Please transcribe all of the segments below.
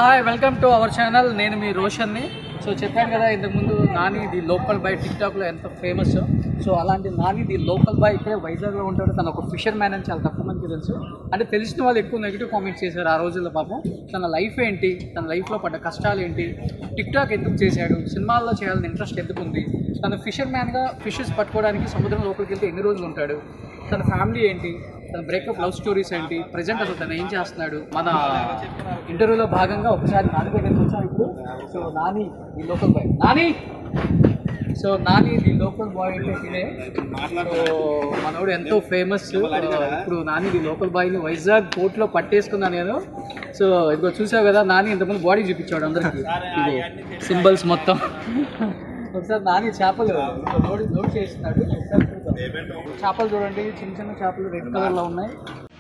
Hi welcome to our channel నేను మీ రోషన్ని సో చెప్పాను కదా ఇంతకుముందు నాని ది లోకల్ బాయ్ టిక్టాక్లో ఎంత ఫేమస్ సో అలాంటి నాని ది లోకల్ బాయ్ ఇక్కడే వైజాగ్లో ఉంటాడు తను ఒక ఫిషర్ మ్యాన్ అని చాలా తక్కువ మందికి తెలుసు అంటే తెలిసిన వాళ్ళు ఎక్కువ నెగిటివ్ కామెంట్స్ చేశారు ఆ రోజుల్లో పాపం తన లైఫ్ ఏంటి తన లైఫ్లో పడ్డ కష్టాలు ఏంటి టిక్టాక్ ఎందుకు చేశాడు సినిమాల్లో చేయాలని ఇంట్రెస్ట్ ఎందుకు ఉంది తను ఫిషర్ మ్యాన్గా ఫిషెస్ పట్టుకోవడానికి సముద్రం లోపలికి వెళ్తే ఎన్ని రోజులు ఉంటాడు తన ఫ్యామిలీ ఏంటి తన బ్రేకప్ లవ్ స్టోరీస్ ఏంటి ప్రజెంట్ అసలు తను ఏం చేస్తున్నాడు మన ఇంటర్వ్యూలో భాగంగా ఒకసారి నాని దగ్గరికి వచ్చాం ఇప్పుడు so Nani the local boy Nani so Nani the local boy అంటే ఇదే సో మనోడు ఎంతో ఫేమస్ ఇప్పుడు నాని ది లోకల్ బాయ్ని వైజాగ్ కోర్టులో పట్టేసుకున్నాను నేను సో ఇదిగో చూసావు కదా నాని ఇంతకుముందు బాడీ చూపించాడు అందరికి ఇది సింబల్స్ మొత్తం ఒకసారి నాని చేపలు లోడ్ లోడ్ చేస్తున్నాడు ఒకసారి చూద్దాం. చేపలు చూడండి చిన్న చిన్న చేపలు రెడ్ కలర్ లో ఉన్నాయి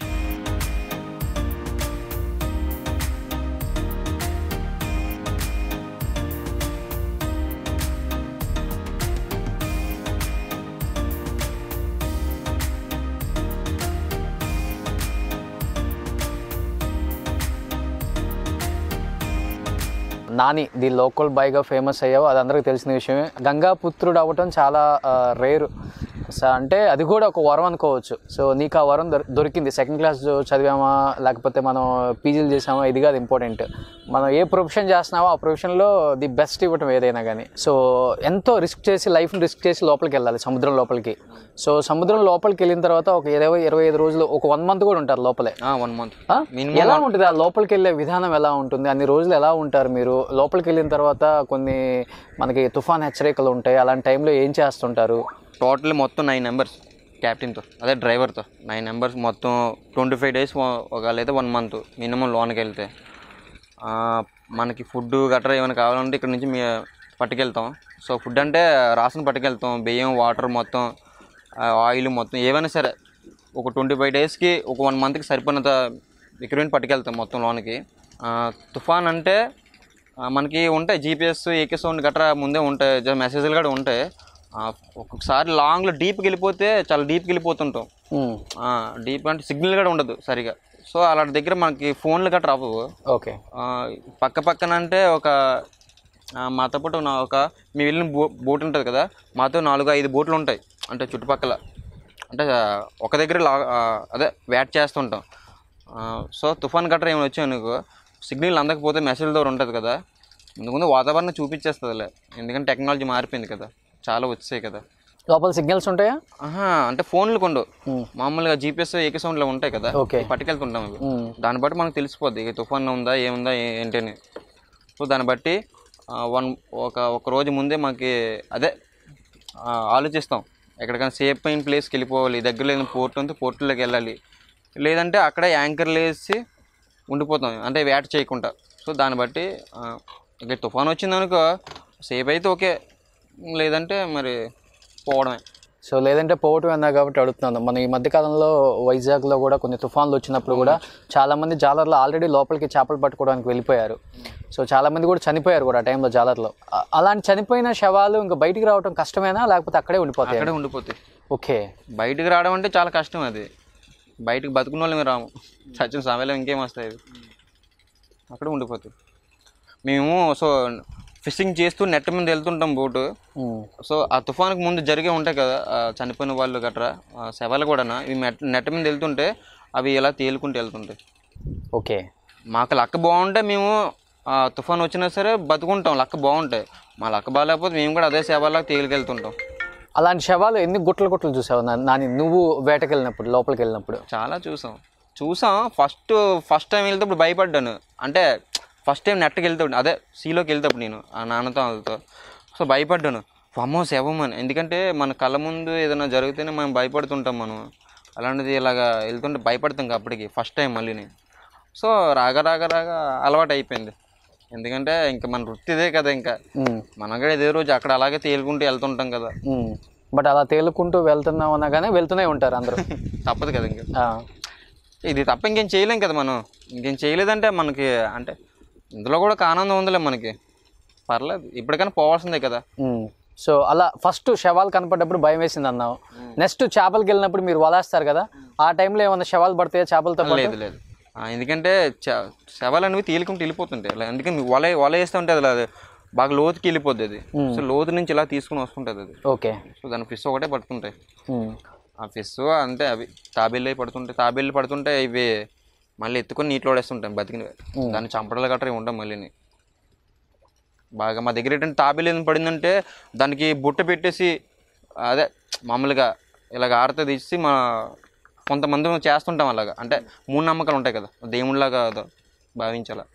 నాని ది లోకల్ బాయ్గా ఫేమస్ అయ్యావు అది అందరికీ తెలిసిన విషయమే గంగాపుత్రుడు అవ్వటం చాలా రేరు అంటే అది కూడా ఒక వరం అనుకోవచ్చు సో నీకు ఆ వరం దొరి- దొరికింది సెకండ్ క్లాస్ చదివామా లేకపోతే మనం పీజీలు చేసామా ఇది కాదు ఇంపార్టెంట్ మనం ఏ ప్రొఫెషన్ చేస్తున్నామో ఆ ప్రొఫెషన్లో ది బెస్ట్ ఇవ్వటం ఏదైనా కానీ సో ఎంతో రిస్క్ చేసి లైఫ్ని రిస్క్ చేసి లోపలికి వెళ్ళాలి సముద్రం లోపలికి సో సముద్రం లోపలికి వెళ్ళిన తర్వాత ఒక ఇరవై ఇరవై ఐదు రోజులు ఒక వన్ మంత్ కూడా ఉంటారు లోపలే వన్ మంత్ ఆ? ఎలా ఉంటుంది ఆ లోపలికి వెళ్ళే విధానం ఎలా ఉంటుంది అన్ని రోజులు ఎలా ఉంటారు మీరు లోపలికి వెళ్ళిన తర్వాత కొన్ని మనకి తుఫాన్ హెచ్చరికలు ఉంటాయి అలాంటి టైంలో ఏం చేస్తుంటారు టోటల్ మొత్తం నైన్ నెంబర్స్ క్యాప్టెన్తో అదే డ్రైవర్తో నైన్ నెంబర్స్ మొత్తం ట్వంటీ ఫైవ్ డేస్ ఒకవేళ అయితే వన్ మంత్ మినిమం లోన్కి వెళ్తే ఆ, మనకి ఫుడ్ గట్రా ఏమైనా కావాలంటే ఇక్కడ నుంచి మీ పట్టుకెళ్తాం సో ఫుడ్ అంటే రాసిన పట్టుకెళ్తాం బియ్యం వాటర్ మొత్తం ఆయిల్ మొత్తం ఏమైనా సరే ఒక ట్వంటీ ఫైవ్ డేస్కి ఒక వన్ మంత్కి సరిపోయినంత రిక్వైర్మెంట్ పట్టుకెళ్తాం మొత్తం లోన్కి ఆ, తుఫాన్ అంటే ఆ, మనకి ఉంటాయి జీపీఎస్ ఏకే సౌండ్ గట్రా ముందే ఉంటాయి జ- మెసేజ్లు కూడా ఉంటాయి ఆ, ఒక్కొక్కసారి లాంగ్లో డీప్కి వెళ్ళిపోతే చాలా డీప్కి వెళ్ళిపోతుంటాం ఉమ్, డీప్ అంటే సిగ్నల్ కూడా ఉండదు సరిగా సో అలాంటి దగ్గర మనకి ఫోన్లు గట్రా అవ్వవు ఓకే ఆ, పక్క పక్కన అంటే ఒక ఆ, మాతో పాటు నా ఒక మేము వెళ్ళిన బో బోట్ ఉంటుంది కదా మాతో నాలుగు ఐదు బోట్లు ఉంటాయి అంటే చుట్టుపక్కల అంటే ఆ, ఒక దగ్గర లా ఆ, అదే వేట్ చేస్తుంటాం ఆ, సో తుఫాన్ గట్రా ఏమైనా వచ్చాయి అనుకో సిగ్నల్ అందకపోతే మెసేజ్ ద్వారా ఉంటుంది కదా ముందు ముందు వాతావరణం చూపించేస్తుందిలే ఎందుకంటే టెక్నాలజీ మారిపోయింది కదా చాలా వచ్చాయి కదా లోపల సిగ్నల్స్ ఉంటాయా ఆహా అంటే ఫోన్లు కొండు ఉమ్, మామూలుగా జీపీఎస్ ఏకే సౌండ్లో ఉంటాయి కదా ఓకే పట్టుకెళ్తుంటాం అవి ఉమ్, దాన్ని బట్టి మనకు తెలిసిపోద్ది ఇక తుఫాన్ ఉందా ఏముందా ఏ- ఏంటి అని సో దాన్ని బట్టి ఆ, వన్ ఒక ఒక రోజు ముందే మనకి అదే ఆ, ఆలోచిస్తాం ఎక్కడికైనా సేఫ్ అయిన ప్లేస్కి వెళ్ళిపోవాలి దగ్గర లేని పోర్ట్ ఉంటే పోర్టులోకి వెళ్ళాలి లేదంటే అక్కడ యాంకర్లు వేసి ఉండిపోతాం అంటే వేట చేయకుండా సో దాన్ని బట్టి ఆ, ఇక తుఫాన్ వచ్చిందనుకో సేఫ్ అయితే ఓకే లేదంటే మరి పోవడమే సో లేదంటే పోవటం అన్నా కాబట్టి అడుగుతున్నాను మన ఈ మధ్య కాలంలో వైజాగ్లో కూడా కొన్ని తుఫాన్లు వచ్చినప్పుడు కూడా చాలా మంది జాలర్లు ఆల్రెడీ లోపలికి చేపలు పట్టుకోవడానికి వెళ్ళిపోయారు సో చాలా మంది కూడా చనిపోయారు కూడా ఆ టైంలో జాలర్లో అ- అలాంటి చనిపోయిన శవాలు ఇంకా బయటికి రావడం కష్టమేనా లేకపోతే అక్కడే ఉండిపోతాయి అక్కడే ఉండిపోతాయి ఓకే బయటికి రావడం అంటే చాలా కష్టం అది బయటికి బతుకున్న వాళ్ళమే రాము చచ్చిన సమయంలో ఇంకేం వస్తాయి అవి అక్కడ ఉండిపోతాయి మేము సో ఫిషింగ్ చేస్తూ నెట్ మీద వెళ్తుంటాం బోటు ఉమ్, సో ఆ తుఫానుకు ముందు జరిగే ఉంటాయి కదా ఆ చనిపోయిన వాళ్ళు గట్రా ఆ శవాలు కూడా ఇవి నెట్ నెట్ మీద వెళ్తుంటే అవి ఇలా తేలుకుంటూ వెళ్తుంటాయి ఓకే మాకు లక్క బాగుంటే మేము ఆ తుఫాన్ వచ్చినా సరే బతుకుంటాం లక్క బాగుంటాయి మా లక్క బాగాలేకపోతే మేము కూడా అదే శవాలకు తేలికెళ్తుంటాం అలాంటి శవాలు ఎన్ని గుట్టలు గుట్టలు చూసావు నా- నాని నువ్వు వేటకి వెళ్ళినప్పుడు లోపలికి వెళ్ళినప్పుడు చాలా చూసాం చూసాం ఫస్ట్ ఫస్ట్ టైం వెళ్తేప్పుడు భయపడ్డాను అంటే ఫస్ట్ టైం నెట్కి వెళ్తాడు అదే సీలోకి వెళ్తాప్పుడు నేను ఆ నాన్నతో వాళ్ళతో సో భయపడ్డాను అమ్మో శవం అని ఎందుకంటే మన కళ్ళ ముందు ఏదైనా జరిగితేనే మనం భయపడుతుంటాం మనం అలాంటిది ఇలాగా వెళ్తుంటే భయపడతాం ఇంకా అప్పటికి ఫస్ట్ టైం మళ్ళీని సో రాగా రాగా రాగా అలవాటు అయిపోయింది ఎందుకంటే ఇంకా మన వృత్తి ఇదే కదా ఇంకా ఉమ్, మనం కూడా ఇదే రోజు అక్కడ అలాగే తేలుకుంటూ వెళ్తుంటాం కదా ఉమ్. బట్ అలా తేలుకుంటూ వెళ్తున్నాం అనగానే వెళ్తూనే ఉంటారు అందరూ తప్పదు కదా ఇంకా ఆ, ఇది తప్ప ఇంకేం చేయలేం కదా మనం ఇంకేం చేయలేదంటే మనకి అంటే ఇందులో కూడా ఒక ఆనందం ఉందిలే మనకి పర్లేదు ఇప్పటికైనా పోవాల్సిందే కదా ఉమ్. సో అలా ఫస్ట్ శవాలు కనపడ్డప్పుడు భయం వేసింది అన్నావు నెక్స్ట్ చేపలకి వెళ్ళినప్పుడు మీరు వలేస్తారు కదా ఆ టైంలో ఏమైనా శవాలు పడతాయా చేపలతో పాటు లేదు లేదు ఆ, ఎందుకంటే చ- శవాలు అనేవి తేలికుంటూ వెళ్ళిపోతుంటాయి అలా అందుకని వల వల వేస్తూ ఉంటే అది అది బాగా లోతుకి వెళ్ళిపోద్ది అది సో లోతు నుంచి ఇలా తీసుకుని వస్తుంటుంది అది ఓకే సో దాని ఫిష్ ఒకటే పడుతుంటాయి ఆ ఫిష్ అంతే అవి తాబేళ్ళు పడుతుంటాయి తాబేళ్ళు పడుతుంటే ఇవి మళ్ళీ ఎత్తుకొని నీటిలో పడేస్తుంటాయి బతికినవి దాన్ని చంపడాలు గట్రా ఇవి ఉండవు మళ్ళీని బాగా మా దగ్గర ఏంటంటే తాబేలు ఏం పడిందంటే దానికి బుట్ట పెట్టేసి అదే మామూలుగా ఇలాగ ఆరత తీసి మా కొంతమంది చేస్తుంటాం అలాగా అంటే మూడు నమ్మకాలు ఉంటాయి కదా దేవుళ్ళలాగా భావించాల